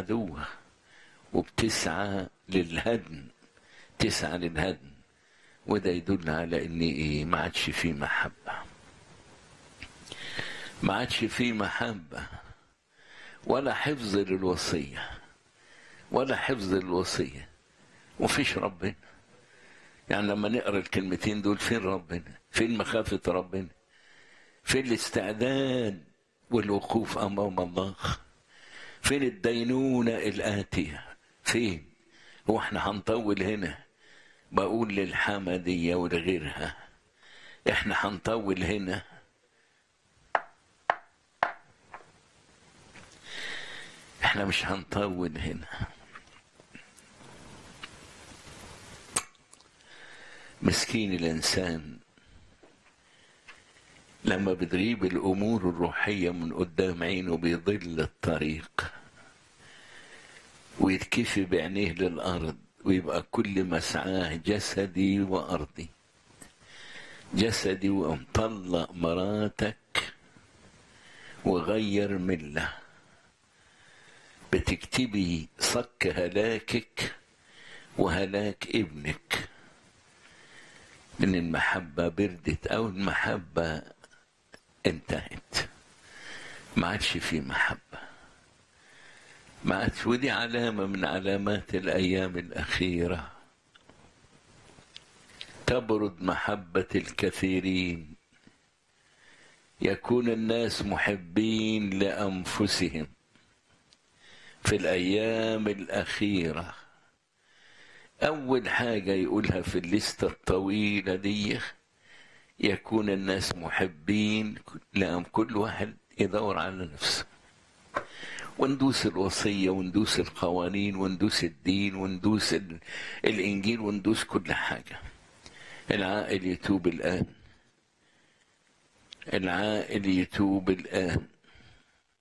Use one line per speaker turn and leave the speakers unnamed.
عدوها وبتسعى للهدم تسعى للهدم وده يدل على ان ايه ما عادش فيه محبه ما عادش فيه محبه ولا حفظ للوصيه ولا حفظ للوصيه وفيش ربنا يعني لما نقرا الكلمتين دول فين ربنا فين مخافه ربنا فين الاستعداد والوقوف امام الله فين الدينونه الاتيه فين هو احنا هنطول هنا بقول للحمديه ولغيرها احنا هنطول هنا احنا مش هنطول هنا مسكين الانسان لما بتغيب الامور الروحيه من قدام عينه بيضل الطريق ويتكفي بعينيه للارض ويبقى كل مسعاه جسدي وارضي جسدي ومطلق مراتك وغير مله بتكتبي صك هلاكك وهلاك ابنك من المحبة بردت أو المحبة انتهت ما عادش في محبة ما عادش ودي علامة من علامات الأيام الأخيرة تبرد محبة الكثيرين يكون الناس محبين لأنفسهم في الأيام الأخيرة أول حاجة يقولها في الليستة الطويلة دي يكون الناس محبين لأن كل واحد يدور على نفسه وندوس الوصية وندوس القوانين وندوس الدين وندوس الإنجيل وندوس كل حاجة العائل يتوب الآن العائل يتوب الآن